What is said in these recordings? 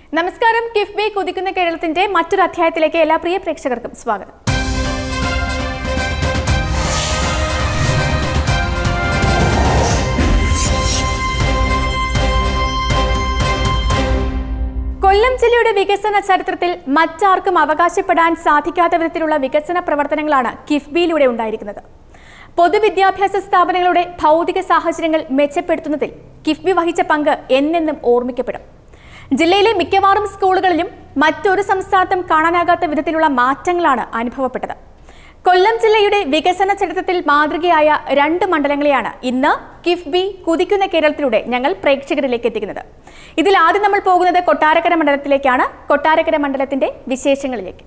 നമസ്കാരം കിഫ്ബി കുതിക്കുന്ന കേരളത്തിന്റെ മറ്റൊരു അധ്യായത്തിലേക്ക് എല്ലാ പ്രിയ പ്രേക്ഷകർക്കും സ്വാഗതം കൊല്ലം ജില്ലയുടെ വികസന ചരിത്രത്തിൽ മറ്റാർക്കും അവകാശപ്പെടാൻ സാധിക്കാത്ത വിധത്തിലുള്ള വികസന പ്രവർത്തനങ്ങളാണ് കിഫ്ബിയിലൂടെ ഉണ്ടായിരിക്കുന്നത് പൊതുവിദ്യാഭ്യാസ സ്ഥാപനങ്ങളുടെ ഭൗതിക സാഹചര്യങ്ങൾ മെച്ചപ്പെടുത്തുന്നതിൽ കിഫ്ബി വഹിച്ച പങ്ക് എന്നെന്നും ഓർമ്മിക്കപ്പെടും ജില്ലയിലെ മിക്കവാറും സ്കൂളുകളിലും മറ്റൊരു സംസ്ഥാനത്തും കാണാനാകാത്ത വിധത്തിലുള്ള മാറ്റങ്ങളാണ് അനുഭവപ്പെട്ടത് കൊല്ലം ജില്ലയുടെ വികസന ചരിത്രത്തിൽ മാതൃകയായ രണ്ട് മണ്ഡലങ്ങളെയാണ് ഇന്ന് കിഫ്ബി കുതിക്കുന്ന കേരളത്തിലൂടെ ഞങ്ങൾ പ്രേക്ഷകരിലേക്ക് എത്തിക്കുന്നത് ഇതിൽ ആദ്യം നമ്മൾ പോകുന്നത് കൊട്ടാരക്കര മണ്ഡലത്തിലേക്കാണ് കൊട്ടാരക്കര മണ്ഡലത്തിന്റെ വിശേഷങ്ങളിലേക്ക്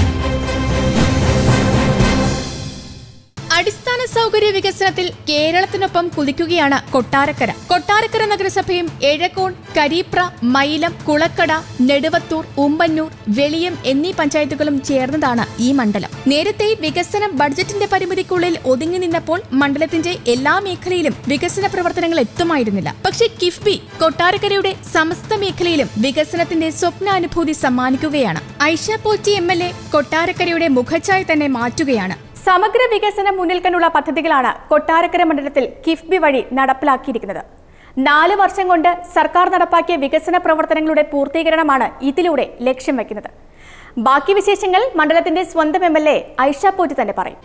അടിസ്ഥാന സൗകര്യ വികസനത്തിൽ കേരളത്തിനൊപ്പം കുതിക്കുകയാണ് കൊട്ടാരക്കര കൊട്ടാരക്കര നഗരസഭയും എഴക്കോൺ കരീപ്ര മൈലം കുളക്കട നെടുവത്തൂർ ഉമ്പന്നൂർ വെളിയം എന്നീ പഞ്ചായത്തുകളും ചേർന്നതാണ് ഈ മണ്ഡലം നേരത്തെ വികസനം ബഡ്ജറ്റിന്റെ പരിമിതിക്കുള്ളിൽ ഒതുങ്ങി നിന്നപ്പോൾ മണ്ഡലത്തിന്റെ എല്ലാ മേഖലയിലും വികസന പ്രവർത്തനങ്ങൾ എത്തുമായിരുന്നില്ല പക്ഷേ കിഫ്ബി കൊട്ടാരക്കരയുടെ സമസ്ത മേഖലയിലും വികസനത്തിന്റെ സ്വപ്നാനുഭൂതി സമ്മാനിക്കുകയാണ് Aisha Potty M L A കൊട്ടാരക്കരയുടെ മുഖച്ഛായ തന്നെ മാറ്റുകയാണ് സമഗ്ര വികസനം മുന്നിൽ കണ്ടുള്ള പദ്ധതികളാണ് കൊട്ടാരക്കര മണ്ഡലത്തിൽ കിഫ്ബി വഴി നടപ്പിലാക്കിയിരിക്കുന്നത് നാല് വർഷം കൊണ്ട് സർക്കാർ നടപ്പാക്കിയ വികസന പ്രവർത്തനങ്ങളുടെ പൂർത്തീകരണമാണ് ഇതിലൂടെ ലക്ഷ്യം വയ്ക്കുന്നത് ബാക്കി വിശേഷങ്ങൾ മണ്ഡലത്തിന്റെ സ്വന്തം M L A Aisha Potty തന്നെ പറയും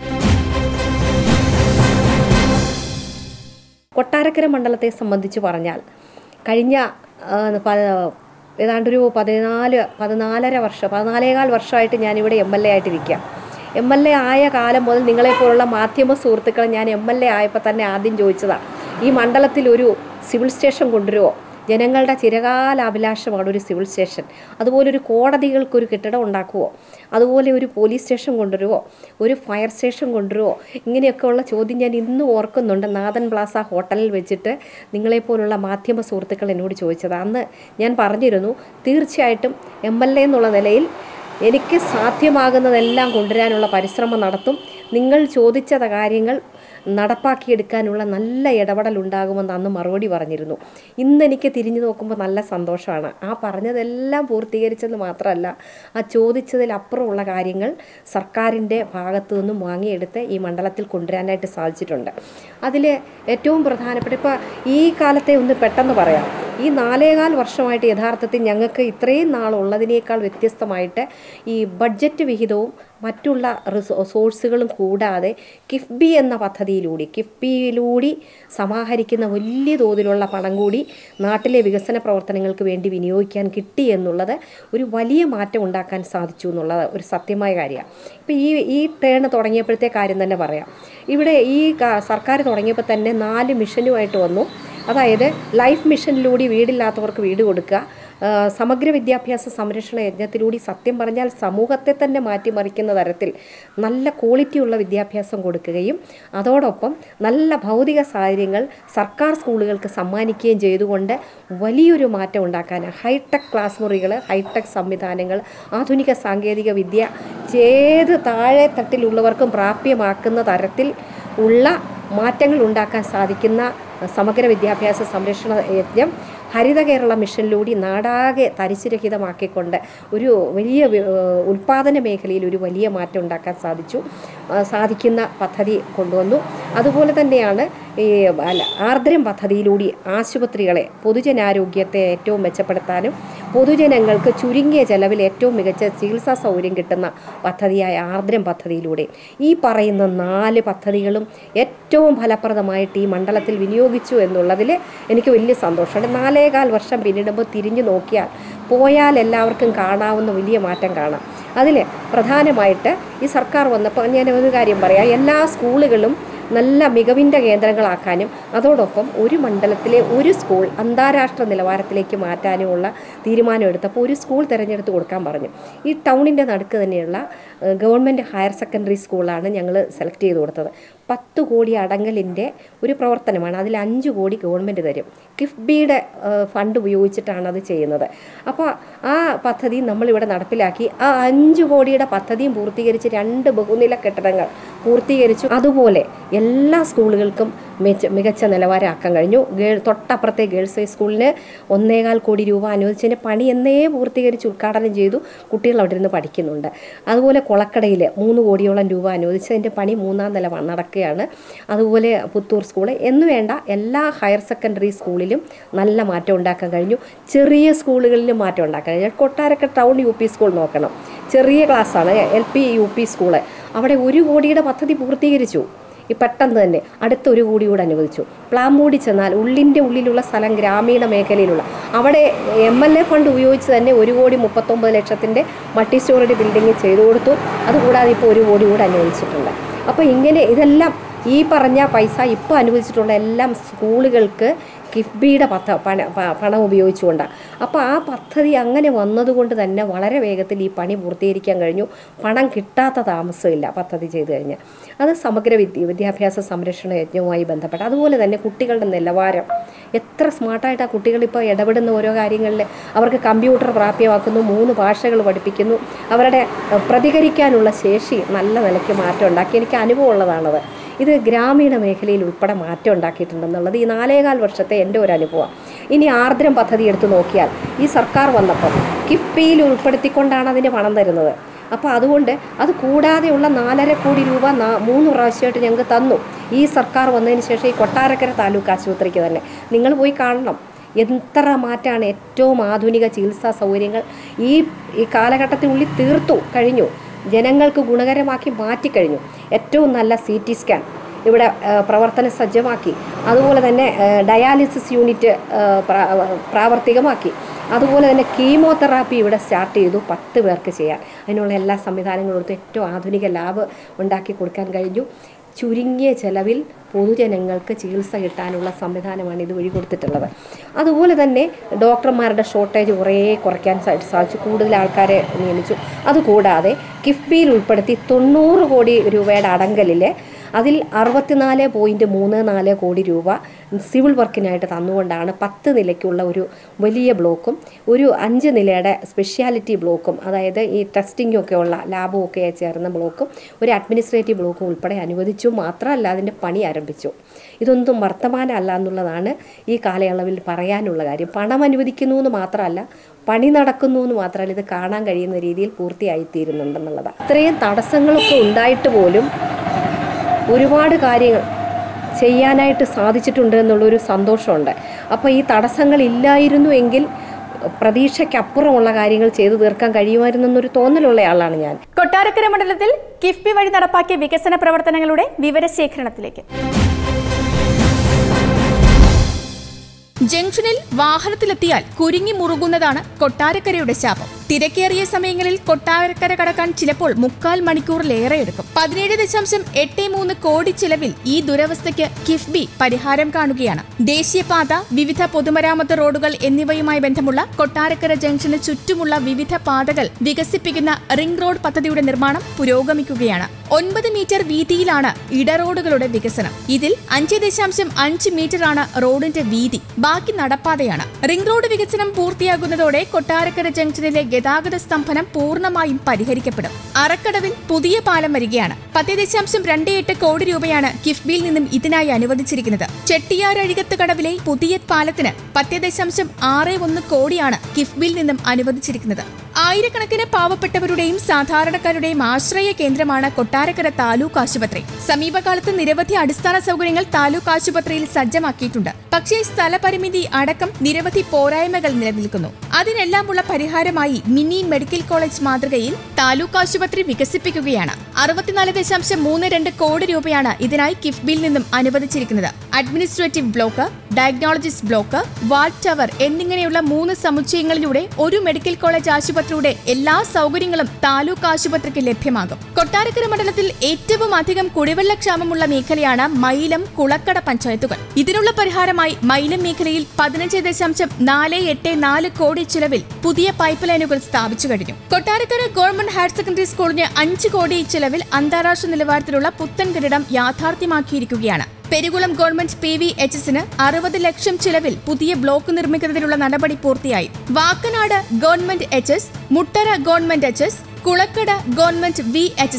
കൊട്ടാരക്കര മണ്ഡലത്തെ സംബന്ധിച്ച് പറഞ്ഞാൽ കഴിഞ്ഞ ആ, പ- ഏതാണ്ടൊരു പതിനാല് പതിനാലര വർഷം പതിനാലേകാൽ വർഷമായിട്ട് ഞാനിവിടെ എം എൽ എ ആയിട്ടിരിക്കാം എം എൽ എ ആയ കാലം മുതൽ നിങ്ങളെപ്പോലുള്ള മാധ്യമ സുഹൃത്തുക്കളെ ഞാൻ എം എൽ എ ആയപ്പോൾ തന്നെ ആദ്യം ചോദിച്ചതാണ് ഈ മണ്ഡലത്തിൽ ഒരു സിവിൽ സ്റ്റേഷൻ കൊണ്ടുവരുമോ ജനങ്ങളുടെ ചിരകാല അഭിലാഷമാണ് ഒരു സിവിൽ സ്റ്റേഷൻ അതുപോലെ ഒരു കോടതികൾക്കൊരു കെട്ടിടം ഉണ്ടാക്കുമോ അതുപോലെ ഒരു പോലീസ് സ്റ്റേഷൻ കൊണ്ടുവരുമോ ഒരു ഫയർ സ്റ്റേഷൻ കൊണ്ടുവരുമോ ഇങ്ങനെയൊക്കെയുള്ള ചോദ്യം ഞാൻ ഇന്നും ഓർക്കുന്നുണ്ട് നാഥൻ പ്ലാസ ഹോട്ടലിൽ വെച്ചിട്ട് നിങ്ങളെപ്പോലുള്ള മാധ്യമ സുഹൃത്തുക്കൾ എന്നോട് ചോദിച്ചത് അന്ന് ഞാൻ പറഞ്ഞിരുന്നു തീർച്ചയായിട്ടും എം എൽ എ എന്നുള്ള നിലയിൽ എനിക്ക് സാധ്യമാകുന്നതെല്ലാം കൊണ്ടുവരാനുള്ള പരിശ്രമം നടത്തും നിങ്ങൾ ചോദിച്ച കാര്യങ്ങൾ നടപ്പാക്കിയെടുക്കാനുള്ള നല്ല ഇടപെടൽ ഉണ്ടാകുമെന്ന് അന്ന് മറുപടി പറഞ്ഞിരുന്നു ഇന്ന് എനിക്ക് തിരിഞ്ഞു നോക്കുമ്പോൾ നല്ല സന്തോഷമാണ് ആ പറഞ്ഞതെല്ലാം പൂർത്തീകരിച്ചെന്ന് മാത്രമല്ല ആ ചോദിച്ചതിലപ്പുറമുള്ള കാര്യങ്ങൾ സർക്കാരിൻ്റെ ഭാഗത്തു നിന്നും വാങ്ങിയെടുത്ത് ഈ മണ്ഡലത്തിൽ കൊണ്ടുവരാനായിട്ട് സാധിച്ചിട്ടുണ്ട് അതിൽ ഏറ്റവും പ്രധാനപ്പെട്ട ഇപ്പോൾ ഈ കാലത്തെ ഒന്ന് പെട്ടെന്ന് പറയാം ഈ നാലേകാൽ വർഷമായിട്ട് യഥാർത്ഥത്തിൽ ഞങ്ങൾക്ക് ഇത്രയും നാളുള്ളതിനേക്കാൾ വ്യത്യസ്തമായിട്ട് ഈ ബഡ്ജറ്റ് വിഹിതവും മറ്റുള്ള റിസോ സോഴ്സുകളും കൂടാതെ കിഫ്ബി എന്ന പദ്ധതിയിലൂടെ കിഫ്ബിയിലൂടെ സമാഹരിക്കുന്ന വലിയ തോതിലുള്ള പണം കൂടി നാട്ടിലെ വികസന പ്രവർത്തനങ്ങൾക്ക് വേണ്ടി വിനിയോഗിക്കാൻ കിട്ടി എന്നുള്ളത് ഒരു വലിയ മാറ്റം ഉണ്ടാക്കാൻ സാധിച്ചു എന്നുള്ളത് ഒരു സത്യമായ കാര്യമാണ് ഇപ്പോൾ ഈ ഈ ടേൺ തുടങ്ങിയപ്പോഴത്തെ കാര്യം തന്നെ പറയാം ഇവിടെ ഈ ക- സർക്കാർ തുടങ്ങിയപ്പോൾ തന്നെ നാല് മിഷനുമായിട്ട് വന്നു അതായത് ലൈഫ് മിഷനിലൂടെ വീടില്ലാത്തവർക്ക് വീട് കൊടുക്കുക ആ, സമഗ്ര വിദ്യാഭ്യാസ സംരക്ഷണ യജ്ഞത്തിലൂടെ സത്യം പറഞ്ഞാൽ സമൂഹത്തെ തന്നെ മാറ്റിമറിക്കുന്ന തരത്തിൽ നല്ല ക്വാളിറ്റിയുള്ള വിദ്യാഭ്യാസം കൊടുക്കുകയും അതോടൊപ്പം നല്ല ഭൗതിക സാഹചര്യങ്ങൾ സർക്കാർ സ്കൂളുകൾക്ക് സമ്മാനിക്കുകയും ചെയ്തുകൊണ്ട് വലിയൊരു മാറ്റം ഉണ്ടാക്കാൻ ഹൈടെക് ക്ലാസ് മുറികൾ ഹൈടെക് സംവിധാനങ്ങൾ ആധുനിക സാങ്കേതിക വിദ്യ ഏത് താഴെ തട്ടിലുള്ളവർക്കും പ്രാപ്യമാക്കുന്ന തരത്തിൽ ഉള്ള മാറ്റങ്ങൾ ഉണ്ടാക്കാൻ സാധിക്കുന്ന സമഗ്ര വിദ്യാഭ്യാസ സംരക്ഷണ യജ്ഞം ഹരിത കേരള മിഷനിലൂടെ നാടാകെ തരിശുരഹിതമാക്കിക്കൊണ്ട് ഒരു വലിയ വി- ഏഹ് ഉൽപ്പാദന മേഖലയിൽ ഒരു വലിയ മാറ്റം ഉണ്ടാക്കാൻ സാധിച്ചു ആ, സാധിക്കുന്ന പദ്ധതി കൊണ്ടുവന്നു അതുപോലെ തന്നെയാണ് ഈ അല്ല ആർദ്രം പദ്ധതിയിലൂടെ ആശുപത്രികളെ പൊതുജനാരോഗ്യത്തെ ഏറ്റവും മെച്ചപ്പെടുത്താനും പൊതുജനങ്ങൾക്ക് ചുരുങ്ങിയ ചെലവിൽ ഏറ്റവും മികച്ച ചികിത്സാ സൗകര്യം കിട്ടുന്ന പദ്ധതിയായ ആർദ്രം പദ്ധതിയിലൂടെ ഈ പറയുന്ന നാല് പദ്ധതികളും ഏറ്റവും ഫലപ്രദമായിട്ട് ഈ മണ്ഡലത്തിൽ വിനിയോഗിച്ചു എന്നുള്ളതിൽ എനിക്ക് വലിയ സന്തോഷമുണ്ട് നാലേകാൽ വർഷം പിന്നിടുമ്പോൾ തിരിഞ്ഞു നോക്കിയാൽ പോയാൽ എല്ലാവർക്കും കാണാവുന്ന വലിയ മാറ്റം കാണാം അതിൽ പ്രധാനമായിട്ട് ഈ സർക്കാർ വന്നപ്പോൾ ഞാൻ ഒരു കാര്യം പറയാം എല്ലാ സ്കൂളുകളും നല്ല മികവിൻ്റെ കേന്ദ്രങ്ങളാക്കാനും അതോടൊപ്പം ഒരു മണ്ഡലത്തിലെ ഒരു സ്കൂൾ അന്താരാഷ്ട്ര നിലവാരത്തിലേക്ക് മാറ്റാനുമുള്ള തീരുമാനം എടുത്തപ്പോൾ ഒരു സ്കൂൾ തിരഞ്ഞെടുത്ത് കൊടുക്കാൻ പറഞ്ഞു ഈ ടൗണിൻ്റെ നടുക്ക് തന്നെയുള്ള ഏഹ്, ഗവൺമെൻറ് ഹയർ സെക്കൻഡറി സ്കൂളാണ് ഞങ്ങൾ സെലക്ട് ചെയ്ത് കൊടുത്തത് പത്ത് കോടി അടങ്കലിൻ്റെ ഒരു പ്രവർത്തനമാണ് അതിൽ അഞ്ച് കോടി ഗവൺമെൻറ് തരും കിഫ്ബിയുടെ ഏഹ്, ഫണ്ട് ഉപയോഗിച്ചിട്ടാണ് അത് ചെയ്യുന്നത് അപ്പോൾ ആ പദ്ധതി നമ്മളിവിടെ നടപ്പിലാക്കി ആ അഞ്ച് കോടിയുടെ പദ്ധതിയും പൂർത്തീകരിച്ച് രണ്ട് ബഹുനില കെട്ടിടങ്ങൾ പൂർത്തീകരിച്ചു അതുപോലെ എല്ലാ സ്കൂളുകൾക്കും മികച്ച മികച്ച നിലവാരമാക്കാൻ കഴിഞ്ഞു ഗേൾ തൊട്ടപ്പുറത്തെ ഗേൾസ് ഹൈ സ്കൂളിന് ഒന്നേകാൽ കോടി രൂപ അനുവദിച്ചതിൻ്റെ പണി എന്നേ പൂർത്തീകരിച്ച് ഉദ്ഘാടനം ചെയ്തു കുട്ടികൾ അവിടെ ഇരുന്ന് പഠിക്കുന്നുണ്ട് അതുപോലെ കൊളക്കടയിൽ മൂന്ന് കോടിയോളം രൂപ അനുവദിച്ചതിൻ്റെ പണി മൂന്നാം നില വ- നടക്കുകയാണ് അതുപോലെ പുത്തൂർ സ്കൂള് എന്ന് വേണ്ട എല്ലാ ഹയർ സെക്കൻഡറി സ്കൂളിലും നല്ല മാറ്റം ഉണ്ടാക്കാൻ കഴിഞ്ഞു ചെറിയ സ്കൂളുകളിലും മാറ്റം ഉണ്ടാക്കാൻ കഴിഞ്ഞു Kottarakkara town U P school നോക്കണം ചെറിയ ക്ലാസ്സാണ് L P U P school അവിടെ ഒരു കോടിയുടെ പദ്ധതി പൂർത്തീകരിച്ചു ഈ പെട്ടെന്ന് തന്നെ അടുത്ത ഒരു കോടി കൂടെ അനുവദിച്ചു പ്ലാമൂടി ചെന്നാൽ ഉള്ളിൻ്റെ ഉള്ളിലുള്ള സ്ഥലം ഗ്രാമീണ മേഖലയിലുള്ള അവിടെ എം എൽ എ ഫണ്ട് ഉപയോഗിച്ച് തന്നെ ഒരു കോടി മുപ്പത്തൊമ്പത് ലക്ഷത്തിൻ്റെ മൾട്ടി സ്റ്റോറേജ് ബിൽഡിംഗ് ചെയ്തു കൊടുത്തു അതുകൂടാതെ ഇപ്പോൾ ഒരു കോടി കൂടെ അനുവദിച്ചിട്ടുണ്ട് അപ്പോൾ ഇങ്ങനെ ഇതെല്ലാം ഈ പറഞ്ഞ പൈസ ഇപ്പോൾ അനുവദിച്ചിട്ടുള്ള എല്ലാം സ്കൂളുകൾക്ക് കിഫ്ബിയുടെ പദ്ധ പണ പ- പണം ഉപയോഗിച്ചുകൊണ്ടാണ് അപ്പോൾ ആ പദ്ധതി അങ്ങനെ വന്നതുകൊണ്ട് തന്നെ വളരെ വേഗത്തിൽ ഈ പണി പൂർത്തീകരിക്കാൻ കഴിഞ്ഞു പണം കിട്ടാത്ത താമസമില്ല പദ്ധതി ചെയ്തു കഴിഞ്ഞാൽ അത് സമഗ്ര വിദ്യ വിദ്യാഭ്യാസ സംരക്ഷണ യജ്ഞവുമായി ബന്ധപ്പെട്ട് അതുപോലെ തന്നെ കുട്ടികളുടെ നിലവാരം എത്ര സ്മാർട്ടായിട്ട് ആ കുട്ടികൾ ഇപ്പോൾ ഇടപെടുന്ന ഓരോ കാര്യങ്ങളിൽ അവർക്ക് കമ്പ്യൂട്ടർ പ്രാപ്യമാക്കുന്നു മൂന്ന് ഭാഷകൾ പഠിപ്പിക്കുന്നു അവരുടെ ഏഹ്, പ്രതികരിക്കാനുള്ള ശേഷി നല്ല നിലയ്ക്ക് മാറ്റം ഉണ്ടാക്കി എനിക്ക് അനുഭവമുള്ളതാണത് ഇത് ഗ്രാമീണ മേഖലയിൽ ഉൾപ്പെടെ മാറ്റം ഉണ്ടാക്കിയിട്ടുണ്ടെന്നുള്ളത് ഈ നാലേകാൽ വർഷത്തെ എൻ്റെ ഒരു അനുഭവം ഇനി ആർദ്രം പദ്ധതി എടുത്തു നോക്കിയാൽ ഈ സർക്കാർ വന്നപ്പോൾ കിഫ്ബിയിൽ ഉൾപ്പെടുത്തിക്കൊണ്ടാണ് അതിന് പണം തരുന്നത് അപ്പോൾ അതുകൊണ്ട് അത് കൂടാതെയുള്ള നാലര കോടി രൂപ നാ- മൂന്ന് പ്രാവശ്യമായിട്ട് ഞങ്ങൾക്ക് തന്നു ഈ സർക്കാർ വന്നതിന് ശേഷം ഈ കൊട്ടാരക്കര താലൂക്ക് ആശുപത്രിക്ക് തന്നെ നിങ്ങൾ പോയി കാണണം എത്ര മാറ്റാണ് ഏറ്റവും ആധുനിക ചികിത്സാ സൗകര്യങ്ങൾ ഈ ഈ കാലഘട്ടത്തിനുള്ളിൽ തീർത്തു കഴിഞ്ഞു ജനങ്ങൾക്ക് ഗുണകരമാക്കി മാറ്റിക്കഴിഞ്ഞു ഏറ്റവും നല്ല സി ടി സ്കാൻ ഇവിടെ ആ, പ്രവർത്തന സജ്ജമാക്കി അതുപോലെ തന്നെ ആ, ഡയാലിസിസ് യൂണിറ്റ് ആ, പ്രാ- പ്രാവർത്തികമാക്കി അതുപോലെ തന്നെ കീമോതെറാപ്പി ഇവിടെ സ്റ്റാർട്ട് ചെയ്തു പത്ത് പേർക്ക് ചെയ്യാൻ അതിനുള്ള എല്ലാ സംവിധാനങ്ങളും കൊടുത്ത് ഏറ്റവും ആധുനിക ലാബ് ഉണ്ടാക്കി കൊടുക്കാൻ കഴിഞ്ഞു ചുരുങ്ങിയ ചെലവിൽ പൊതുജനങ്ങൾക്ക് ചികിത്സ കിട്ടാനുള്ള സംവിധാനമാണ് ഇതുവഴി കൊടുത്തിട്ടുള്ളത് അതുപോലെ തന്നെ ഡോക്ടർമാരുടെ ഷോർട്ടേജ് കുറേ കുറയ്ക്കാൻ സാ- സാധിച്ചു കൂടുതൽ ആൾക്കാരെ നിയമിച്ചു അതുകൂടാതെ കിഫ്ബിയിൽ ഉൾപ്പെടുത്തി തൊണ്ണൂറ് കോടി രൂപയുടെ അടങ്കലിൽ അതിൽ അറുപത്തിനാല് പോയിൻറ്റ് മൂന്ന് നാല് കോടി രൂപ സിവിൽ വർക്കിനായിട്ട് തന്നുകൊണ്ടാണ് പത്ത് നിലയ്ക്കുള്ള ഒരു വലിയ ബ്ലോക്കും ഒരു അഞ്ച് നിലയുടെ സ്പെഷ്യാലിറ്റി ബ്ലോക്കും അതായത് ഈ ടെസ്റ്റിംഗും ഒക്കെ ഉള്ള ലാബും ഒക്കെ ചേർന്ന ബ്ലോക്കും ഒരു അഡ്മിനിസ്ട്രേറ്റീവ് ബ്ലോക്കും ഉൾപ്പെടെ അനുവദിച്ചു മാത്രമല്ല അതിൻ്റെ പണി ആരംഭിച്ചു ഇതൊന്നും വർത്തമാനമല്ല എന്നുള്ളതാണ് ഈ കാലയളവിൽ പറയാനുള്ള കാര്യം പണം അനുവദിക്കുന്നു എന്ന് മാത്രമല്ല പണി നടക്കുന്നു എന്ന് മാത്രമല്ല ഇത് കാണാൻ കഴിയുന്ന രീതിയിൽ പൂർത്തിയായിത്തീരുന്നുണ്ടെന്നുള്ളതാണ് ഇത്രയും തടസ്സങ്ങളൊക്കെ ഉണ്ടായിട്ട് പോലും ഒരുപാട് കാര്യങ്ങൾ ചെയ്യാനായിട്ട് സാധിച്ചിട്ടുണ്ട് എന്നുള്ളൊരു സന്തോഷമുണ്ട് അപ്പോൾ ഈ തടസ്സങ്ങൾ ഇല്ലായിരുന്നു എങ്കിൽ പ്രതീക്ഷയ്ക്കപ്പുറമുള്ള കാര്യങ്ങൾ ചെയ്തു തീർക്കാൻ കഴിയുമായിരുന്നെന്നൊരു തോന്നലുള്ള ആളാണ് ഞാൻ കൊട്ടാരക്കര മണ്ഡലത്തിൽ കിഫ്ബി വഴി നടപ്പാക്കിയ വികസന പ്രവർത്തനങ്ങളുടെ വിവരശേഖരണത്തിലേക്ക് ജംഗ്ഷനിൽ വാഹനത്തിലെത്തിയാൽ കുരുങ്ങി മുറുകുന്നതാണ് കൊട്ടാരക്കരയുടെ ശാപം തിരക്കേറിയ സമയങ്ങളിൽ കൊട്ടാരക്കര കടക്കാൻ ചിലപ്പോൾ മുക്കാൽ മണിക്കൂറിലേറെ എടുക്കും പതിനേഴ് ദശാംശം എട്ട് മൂന്ന് കോടി ചിലവിൽ ഈ ദുരവസ്ഥയ്ക്ക് കിഫ്ബി പരിഹാരം കാണുകയാണ് ദേശീയപാത വിവിധ പൊതുമരാമത്ത് റോഡുകൾ എന്നിവയുമായി ബന്ധമുള്ള കൊട്ടാരക്കര ജംഗ്ഷന് ചുറ്റുമുള്ള വിവിധ പാതകൾ വികസിപ്പിക്കുന്ന റിംഗ് റോഡ് പദ്ധതിയുടെ നിർമ്മാണം പുരോഗമിക്കുകയാണ് ഒൻപത് മീറ്റർ വീതിയിലാണ് ഇടറോഡുകളുടെ വികസനം ഇതിൽ അഞ്ച് ദശാംശം അഞ്ച് മീറ്ററാണ് റോഡിന്റെ വീതി ബാക്കി നടപ്പാതയാണ് റിംഗ് റോഡ് വികസനം പൂർത്തിയാകുന്നതോടെ കൊട്ടാരക്കര ജംഗ്ഷനിലെ ഗതാഗത സ്തംഭനം പൂർണ്ണമായും പരിഹരിക്കപ്പെടും അറക്കടവിൽ പുതിയ പാലം വരികയാണ് പത്ത് ദശാംശം രണ്ട് എട്ട് കോടി രൂപയാണ് കിഫ്ബിയിൽ നിന്നും ഇതിനായി അനുവദിച്ചിരിക്കുന്നത് ചെട്ടിയാരഴികത്ത് കടവിലെ പുതിയ പാലത്തിന് പത്ത് ദശാംശം ആറ് ഒന്ന് കോടിയാണ് കിഫ്ബിയിൽ നിന്നും അനുവദിച്ചിരിക്കുന്നത് ആയിരക്കണക്കിന് പാവപ്പെട്ടവരുടെയും സാധാരണക്കാരുടെയും ആശ്രയ കേന്ദ്രമാണ് കൊട്ടാരക്കര താലൂക്ക് ആശുപത്രി സമീപകാലത്ത് നിരവധി അടിസ്ഥാന സൗകര്യങ്ങൾ താലൂക്ക് ആശുപത്രിയിൽ സജ്ജമാക്കിയിട്ടുണ്ട് പക്ഷേ സ്ഥലപരിമിതി അടക്കം നിരവധി പോരായ്മകൾ നിലനിൽക്കുന്നു അതിനെല്ലാമുള്ള പരിഹാരമായി മിനി മെഡിക്കൽ കോളേജ് മാതൃകയിൽ താലൂക്ക് ആശുപത്രി വികസിപ്പിക്കുകയാണ് അറുപത്തിനാല് ദശാംശം മൂന്ന് രണ്ട് കോടി രൂപയാണ് ഇതിനായി കിഫ്ബിയിൽ നിന്നും അനുവദിച്ചിരിക്കുന്നത് administrative block diagnostic block ward tower എന്നിങ്ങനെയുള്ള മൂന്ന് സമുച്ചയങ്ങളിലൂടെ ഒരു മെഡിക്കൽ കോളേജ് ആശുപത്രിയുടെ എല്ലാ സൗകര്യങ്ങളും താലൂക്ക് ആശുപത്രിക്ക് ലഭ്യമാകും കൊട്ടാരക്കര മണ്ഡലത്തിൽ ഏറ്റവും അധികം കുടിവെള്ളക്ഷാമമുള്ള മേഖലയാണ് മൈലം കുളക്കട പഞ്ചായത്തുകൾ ഇതിനുള്ള പരിഹാരമായി മൈലം മേഖലയിൽ പതിനഞ്ച് ദശാംശം നാല് എട്ട് നാല് കോടി ചിലവിൽ പുതിയ പൈപ്പ് ലൈനുകൾ സ്ഥാപിച്ചു കഴിഞ്ഞു കൊട്ടാരക്കര ഗവൺമെന്റ് ഹയർ സെക്കൻഡറി സ്കൂളിന് അഞ്ച് കോടി ചിലവിൽ അന്താരാഷ്ട്ര നിലവാരത്തിലുള്ള പുത്തൻ കെട്ടിടം യാഥാർത്ഥ്യമാക്കിയിരിക്കുകയാണ് Perukulam government P V H എസിന് അറുപത് ലക്ഷം ചിലവിൽ പുതിയ ബ്ലോക്ക് നിർമ്മിക്കുന്നതിനുള്ള നടപടി പൂർത്തിയായി Vakkanad government H S Muttara government H S Kulakkada government V H S S